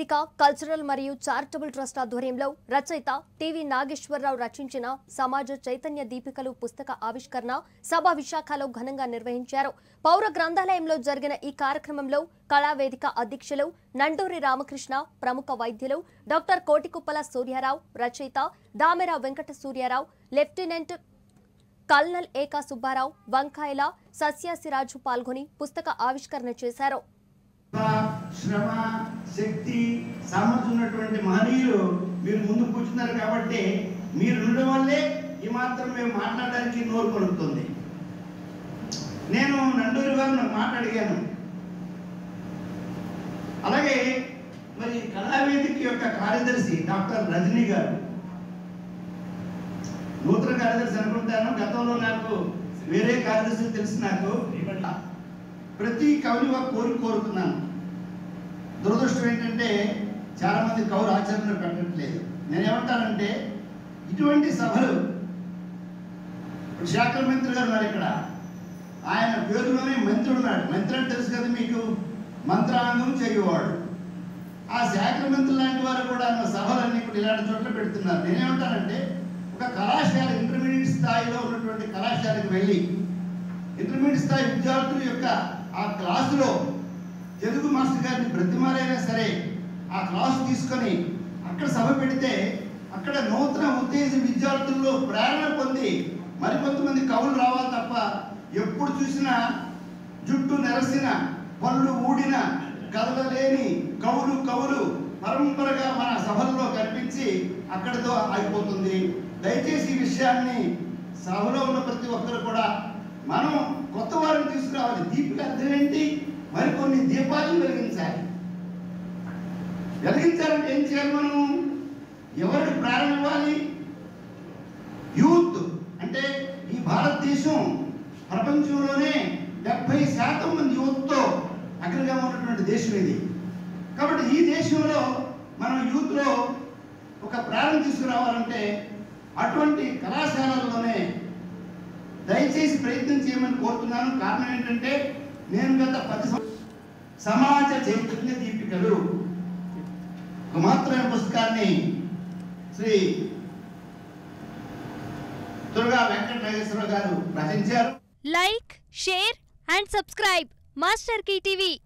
వేదిక కల్చరల్ మరియు charitable trust ఆధ్వర్యంలో రచయిత టివి నాగేశ్వరరావు రచించిన సమాజ చైతన్య దీపికలు పుస్తక ఆవిష్కరణ సభ విశాఖలో ఘనంగా నిర్వహించారు పౌర గ్రంథాలయంలో జరిగిన ఈ కార్యక్రమంలో కళావేదిక అధ్యక్షులు నండూరి రామకృష్ణ ప్రముఖ వైద్యులు డాక్టర్ కోటికుప్పల సూర్యారావు రచయిత దామెర వెంకట సూర్యారావు లెఫ్టినెంట్ కల్నల్ ఏకా సుబ్బారావు వంకాయల సస్యాసిరాజు పాల్గొని పుస్తక ఆవిష్కరణ చేశారు శ్రమ శక్తి సామర్థ్యం ఉన్నటువంటి మహనీయులు మీరు ముందు కూర్చున్నారు కాబట్టి మీరు ఉండడం వల్లే ఈ మాత్రం మేము మాట్లాడడానికి నోరు కొనుక్తుంది నేను నండూరి గారిని మాట అడిగాను అలాగే మరి కళావేదిక యొక్క కార్యదర్శి డాక్టర్ రజనీ గారు నూతన కార్యదర్శి అనుకుంటాను గతంలో నాకు వేరే కార్యదర్శి తెలుసు నాకు ప్రతి కవిని ఒక కోరిక కోరుతున్నాను దురదృష్టం ఏంటంటే చాలా మంది కవులు ఆచరణలో పెట్టట్లేదు నేనేమంటానంటే ఇటువంటి సభలు ఇప్పుడు శాఖల మంత్రి గారు ఉన్నారు ఇక్కడ ఆయన పేరులోనే మంత్రి ఉన్నాడు మంత్రి అంటే తెలుసు కదా మీకు మంత్రాంగం చేయవాడు ఆ శాఖల మంత్రి లాంటి వారు కూడా ఆయన సభలన్నీ ఇప్పుడు ఇలాంటి చోట్ల పెడుతున్నారు నేనేమంటానంటే ఒక కళాశాల ఇంటర్మీడియట్ స్థాయిలో ఉన్నటువంటి కళాశాలకు వెళ్ళి ఇంటర్మీడియట్ స్థాయి విద్యార్థుల యొక్క ఆ క్లాసులో తెలుగు మాస్టర్ గారిని బ్రతిమాలైనా సరే ఆ క్లాసు తీసుకొని అక్కడ సభ పెడితే అక్కడ నూతన ఉత్తేజ విద్యార్థుల్లో ప్రేరణ పొంది మరికొంతమంది కవులు రావాలి తప్ప ఎప్పుడు చూసినా జుట్టు నెరసిన పళ్ళు ఊడిన కదలలేని కవులు కవులు పరంపరగా మన సభల్లో కనిపించి అక్కడితో ఆగిపోతుంది దయచేసి ఈ విషయాన్ని సభలో ఉన్న ప్రతి ఒక్కరు కూడా మనం కొత్త వారిని తీసుకురావాలి దీపిక అర్థం ఏంటి మరికొన్ని దీపాలను వెలిగించాలి వెలిగించాలంటే ఏం చేయాలి మనం ఎవరికి ప్రేరణ ఇవ్వాలి యూత్ అంటే ఈ భారతదేశం ప్రపంచంలోనే డెబ్బై శాతం మంది యూత్తో అగ్రగా ఉన్నటువంటి దేశం ఇది కాబట్టి ఈ దేశంలో మనం యూత్లో ఒక ప్రేరణ తీసుకురావాలంటే అటువంటి కళాశాలల్లోనే దయచేసి ప్రయత్నం చేయమని కోరుతున్నాను కారణం ఏంటంటే నేను గత పది సం- సమాజ చైతన్య దీపికలు ఒక మాత్రమైన పుస్తకాన్ని శ్రీ దుర్గా వెంకట నాగేశ్వరరావు గారు రచించారు like share and subscribe master కి టీవీ